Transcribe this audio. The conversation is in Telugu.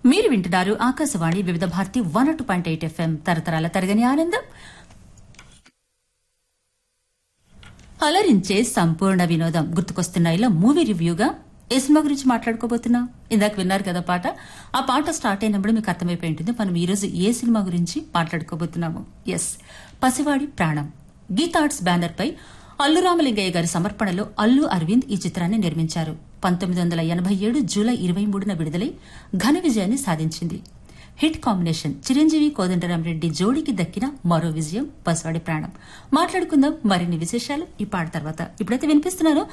మీరు వింటున్నారు Akashvani Vividh Bharati one two point eight FM తరతరాల తరగని ఆనందం అలరించే సంపూర్ణ వినోదం గుర్తుకొస్తున్న ఇలా మూవీ రివ్యూగా ఏ సినిమా గురించి మాట్లాడుకోబోతున్నాం ఇందాక విన్నారు కదా పాట ఆ పాట స్టార్ట్ అయినప్పుడు మీకు అర్థమైపోయి ఉంటుంది మనం ఈ రోజు ఏ సినిమా గురించి మాట్లాడుకోబోతున్నాము ఎస్ పసివాడి ప్రాణం గీతా ఆర్ట్స్ బ్యానర్ పై అల్లు రామలింగయ్య గారి సమర్పణలో అల్లు అరవింద్ ఈ చిత్రాన్ని నిర్మించారు పంతొమ్మిది వందల ఎనభై ఏడు జూలై ఇరవై మూడున విడుదలై ఘన విజయాన్ని సాధించింది హిట్ కాంబినేషన్ చిరంజీవి కోదండరామరెడ్డి జోడీకి దక్కిన మరో విజయం పసివాడి ప్రాణం మాట్లాడుకుందాం మరిన్ని విశేషాలు ఈ పాట తర్వాత ఇప్పుడైతే వినిపిస్తున్నాను